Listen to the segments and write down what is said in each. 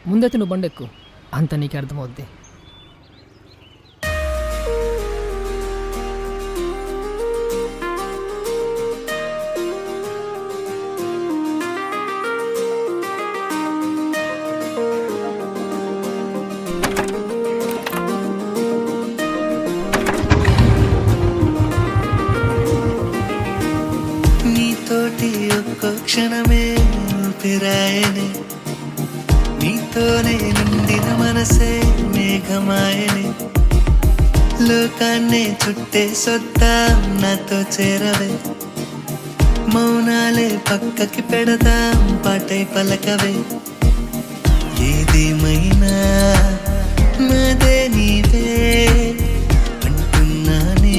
ముందైతే నువ్వు బండెక్కు అంత నీకు అర్థమవుద్ది నీతోటి ఒక్క క్షణమే ఊపిరాయనే నీతోనే నిండిన మనసే మేఘమాయనే లోకాన్నే చుట్టే సొద్దాం నాతో చేరవే మౌనాలే పక్కకి పెడదాం పాటై పలకవే ఏదేమైనా నాదే నీవే అంటున్నానే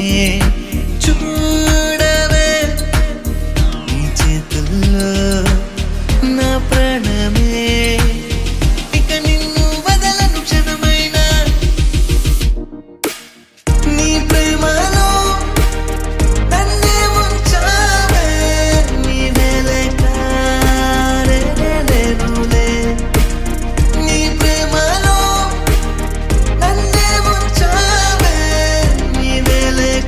చూడవే నీ చేతుల్లో నా ప్రాణమే ఇక నిన్ను వదలను క్షణమైనా నీ ప్రేమలో నన్నే ముంచావే నీవే లేక నేనులే నీ ప్రేమలో నన్నే ముంచావే నీవే లేక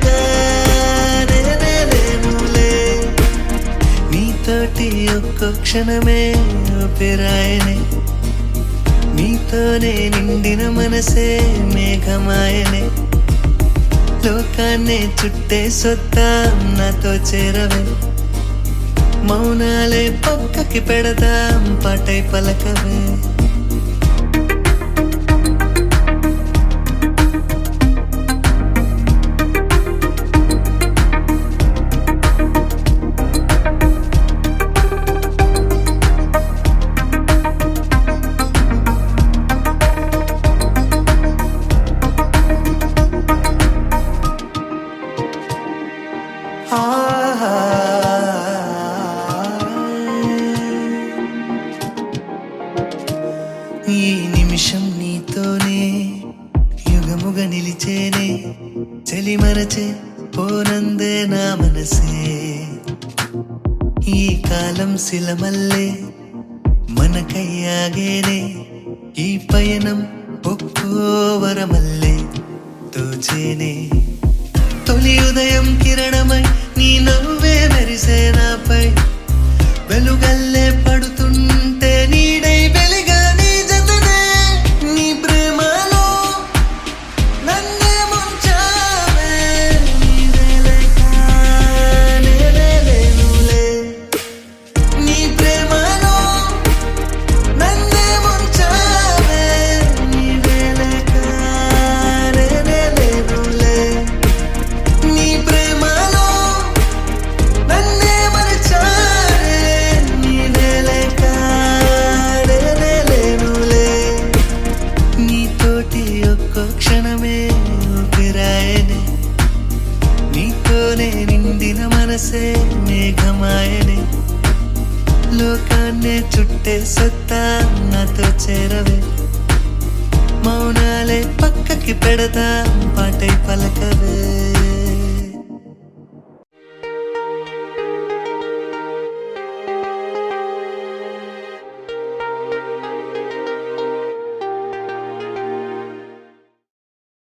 నేనులే నీతోటి ఒక్క క్షణమే ఊపిరాయనే నీతోనే నిండిన మనసే మేఘమాయనే లోకాన్నే చుట్టే సొత్తా నాతో చేరవే మౌనాలే పక్కకి పెడదాం పాటై పలకవే ఈ నిమిషం నీతోనే యుగముగ నిలిచేనే చలి మరచే పోనందే నా మనసే ఈ కాలం శిలమల్లే మనకయ్యాగేనే ఈ పయనం ఒక్కో వరమల్లే తోచేనే తొలి ఉదయం కిరణమై నీ నవ్వే మెరిసే నాపై వెలుగల్లే పడుతుంటే నీడై వెలిగా నీ జతనే నీ ప్రేమలో నన్నే ముంచావే నీవే లేక నేనే లేనులే నీ ప్రేమలో నన్నే ముంచావే నీవే లేక నేనే లేనులే నీ ప్రేమలో నన్నే మరచారే నీవే లేక నేనే లేనులే నీతోటి ఒక్క క్షణమే ఊపిరాయనే నీతోనే నిండిన మనసే మేఘమాయనే లోకాన్నే చుట్టే సత్తా నాతో చేరవే మౌనాలే పక్కకి పెడతా పాటై పలకవే